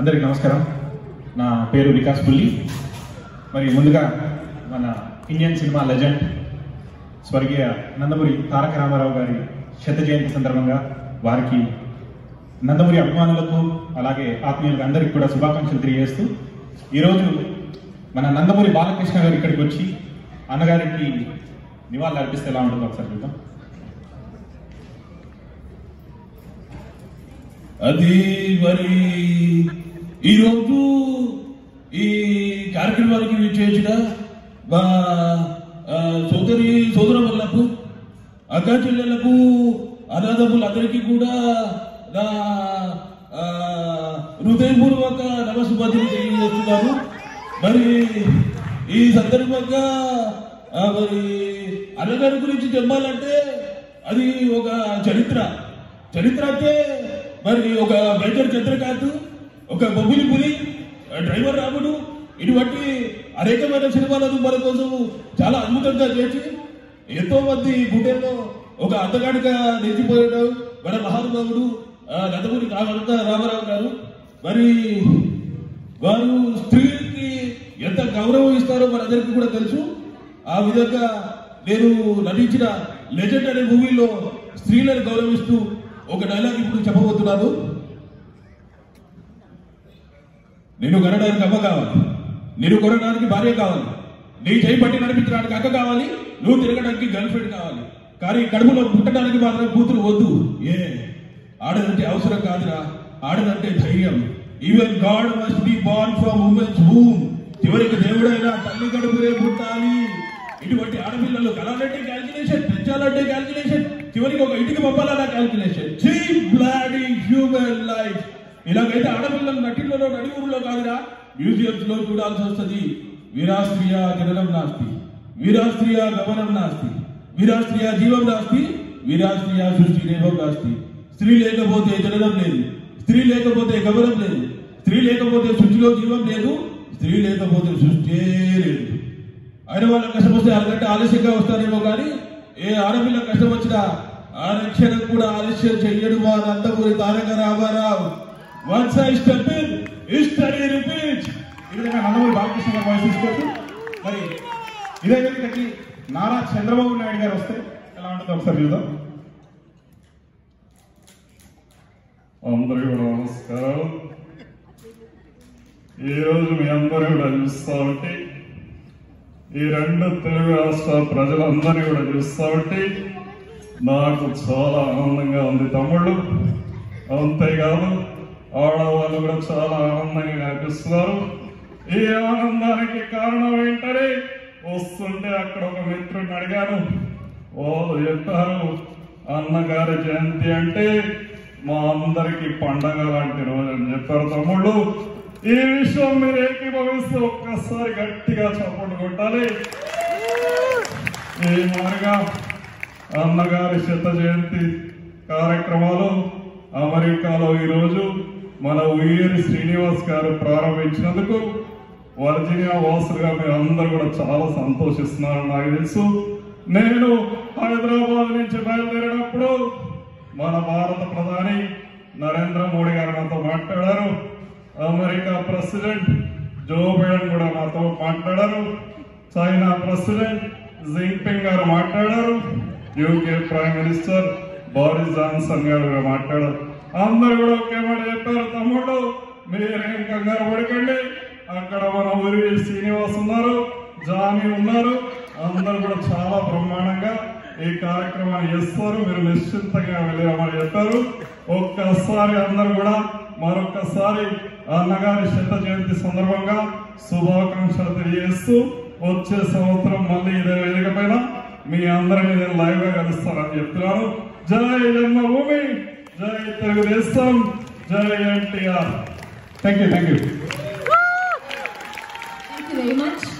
అందరికి నమస్కారం నా పేరు వికాస్ పుల్లి మరి ముందుగా మన ఇండియన్ సినిమా లెజెండ్ స్వర్గీయ నందమూరి తారక రామారావు గారి శత జయంతి సందర్భంగా వారికి నందమూరి అభిమానులకు అలాగే ఆత్మీయులకు అందరికీ కూడా శుభాకాంక్షలు తెలియజేస్తూ ఈరోజు మన నందమూరి బాలకృష్ణ గారు ఇక్కడికి వచ్చి అన్నగారికి నివాళులు అర్పిస్తే ఎలా ఉంటుందో ఒకసారి చూద్దాం అది మరి ఈరోజు ఈ కార్యక్రమానికి విచ్చేసిన మా ఆ, సోదరి సోదరములకు అక్క చెల్లెలకు అనాథములందరికీ కూడా నా ఆ, హృదయపూర్వక నమస్సుమతులు తెలియజేస్తున్నాను మరి ఈ సందర్భంగా ఆ, మరి అన్నగారి గురించి చెప్పాలంటే అది ఒక చరిత్ర చరిత్ర అంటే మరి ఒక మేజర్ చంద్రకాంత్ ఒక బొబ్బిలి పులి డ్రైవర్ రాముడు ఇటువంటి అనేకమైన సినిమాలను మన కోసం చాలా అద్భుతంగా చేసి ఎంతో మంది గుండెల్లో ఒక అందగాడిగా నిలిచిపోయాడు మన మహానుభావుడు ఆ, నందమూరి రామరంగ రామారావు గారు మరి వారు స్త్రీకి ఎంత గౌరవం ఇస్తారో మనందరికీ కూడా తెలుసు ఆ విధంగా నేను నటించిన లెజెండ్ అనే మూవీలో స్త్రీలను గౌరవిస్తూ ఒక డైలాగ్ ఇప్పుడు చెప్పబోతున్నాను నిన్ను కొనడానికి అమ్మ కావాలి నిన్ను కొనడానికి భార్య కావాలి నీ చేయి పట్టి నడిపించడానికి అక్క కావాలి నువ్వు తిరగడానికి గర్ల్ ఫ్రెండ్ కావాలి కానీ కడుపులో పుట్టడానికి మాత్రం కూతురు వద్దు ఏ ఆడదంటే అవసరం కాదురా ఆడదంటే ధైర్యం even god must be born from womens whom చివరికి దేవుడైనా తల్లి కడుపులే పుట్టాలి ఇటువంటి ఆడపిల్లలు కలాలంటే క్యాల్కులేషన్ పెంచాలంటే క్యాల్కులేషన్ చివరికి ఒక ఇంటికి పంపాలన్న calculation cheap bloody human life ఇలాగైతే ఆడపిల్లలు నటిళ్లలో నడివురులో కాదురా మ్యూజియంస్ లో చూడాల్సి వస్తుంది వీరాస్త్రీయ జననం నాస్తి వీరాస్త్రీయ గమనం నాస్తి వీరాస్త్రీయ జీవం నాస్తి వీరాస్త్రీయ సృష్టి నేవం నాస్తి స్త్రీ లేకపోతే జననం లేదు స్త్రీ లేకపోతే గమనం లేదు స్త్రీ లేకపోతే సృష్టిలో జీవం లేదు స్త్రీ లేకపోతే సృష్టి లేదు అయిన వాళ్ళ కష్టం వస్తే అరగంట ఆలస్యంగా వస్తారేమో కానీ ఏ ఆడపిల్ల కష్టం వచ్చినా ఆ రక్షణ కూడా ఆలస్యం చెయ్యడు మా Nandamuri Taraka Ramarao once I step in history repeat ఈ విధంగా నందమూరి బాలకృష్ణ గారు వాయిస్ తీసుకోవచ్చు మరి ఇదే వేదికకి నారా చంద్రబాబు నాయుడు గారు వస్తే ఎలా ఉంటుందో ఒకసారి చూద్దాం అందరికీ కూడా నమస్కారం ఈరోజు మీ అందరూ కూడా చూస్తా ఉంటే ఈ రెండు తెలుగు రాష్ట్ర ప్రజలందరినీ కూడా చూస్తా ఉంటే నాకు చాలా ఆనందంగా ఉంది తమ్ముళ్ళు అంతేకాదు ఆడవాళ్ళు కూడా చాలా ఆనందంగా కనిపిస్తున్నారు ఈ ఆనందానికి కారణం ఏంటని వస్తుంటే అక్కడ ఒక మిత్రుడిని అడిగాను వాళ్ళు చెప్పారు అన్నగారి జయంతి అంటే మా అందరికి పండగ లాంటి రోజు అని చెప్పారు తమ్ముళ్ళు ఈ విషయం మీరు ఏకీభవిస్తే ఒక్కసారి గట్టిగా చప్పట్లు కొట్టాలి ఈ మాదిరిగా అన్నగారి శత జయంతి కార్యక్రమాలు అమెరికాలో ఈరోజు మన ఉయ్యేరి శ్రీనివాస్ గారు ప్రారంభించినందుకు వర్జీనియా వాసులుగా మీరు అందరూ కూడా చాలా సంతోషిస్తున్నారు నాకు తెలుసు నేను హైదరాబాద్ నుంచి బయలుదేరినప్పుడు మన భారత ప్రధాని నరేంద్ర మోడీ గారు నాతో మాట్లాడారు అమెరికా ప్రెసిడెంట్ జో బైడెన్ కూడా నాతో మాట్లాడారు చైనా ప్రెసిడెంట్ జింగ్పింగ్ గారు మాట్లాడారు UK prime minister Boris Johnson గారు కూడా మాట్లాడారు అందరూ కూడా ఒకే మాట చెప్పారు తమ్ముళ్ళు మీరేం కంగారు పడకండి అక్కడ మన ఊరి శ్రీనివాస్ ఉన్నారు జానీ ఉన్నారు అందరూ కూడా చాలా బ్రహ్మాండంగా ఈ కార్యక్రమాన్ని చేస్తారు మీరు నిశ్చింతంగా వెళ్ళామని చెప్పారు ఒక్కసారి అందరూ కూడా మరొకసారి అన్నగారి శత జయంతి సందర్భంగా శుభాకాంక్షలు తెలియజేస్తూ వచ్చే సంవత్సరం మళ్ళీ ఇదే వేదిక పైన మీ అందరినీ నేను లైవ్ గా కలుస్తానని చెప్తున్నాను జై జన్మభూమి జై తెలుగుదేశం జై NTR thank you thank you Thank you very much.